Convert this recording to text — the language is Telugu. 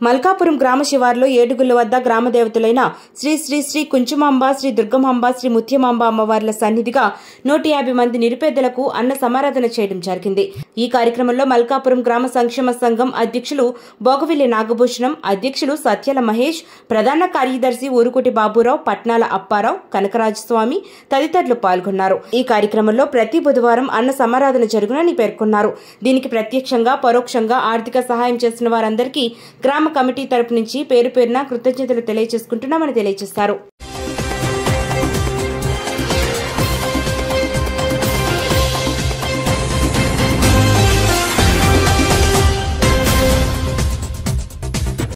మల్కాపురం గ్రామ శివారులో ఏడుగుల వద్ద గ్రామ దేవతలైన శ్రీ శ్రీ శ్రీ కుంచుమాంబ శ్రీ దుర్గమాంబ శ్రీ ముత్యమాంబ అమ్మవార్ల సన్నిధిగా నూట యాభై మంది నిరుపేదలకు అన్న సమారాధన చేయడం జరిగింది ఈ కార్యక్రమంలో మల్కాపురం గ్రామ సంక్షేమ సంఘం అధ్యక్షులు బోగవిల్లి నాగభూషణం అధ్యక్షులు సత్యాల మహేష్ ప్రధాన కార్యదర్శి ఊరుకుటి బాబురావు పట్నాల అప్పారావు కనకరాజస్వామి తదితరులు పాల్గొన్నారు ఈ కార్యక్రమంలో ప్రతి బుధవారం అన్న సమారాధన జరుగునని పేర్కొన్నారు దీనికి ప్రత్యక్షంగా పరోక్షంగా ఆర్థిక సహాయం చేస్తున్న వారందరికీ గ్రామ కమిటీ తరపు నుంచి పేరు పేరున కృతజ్ఞతలు తెలియజేసుకుంటున్నామని తెలియజేశారు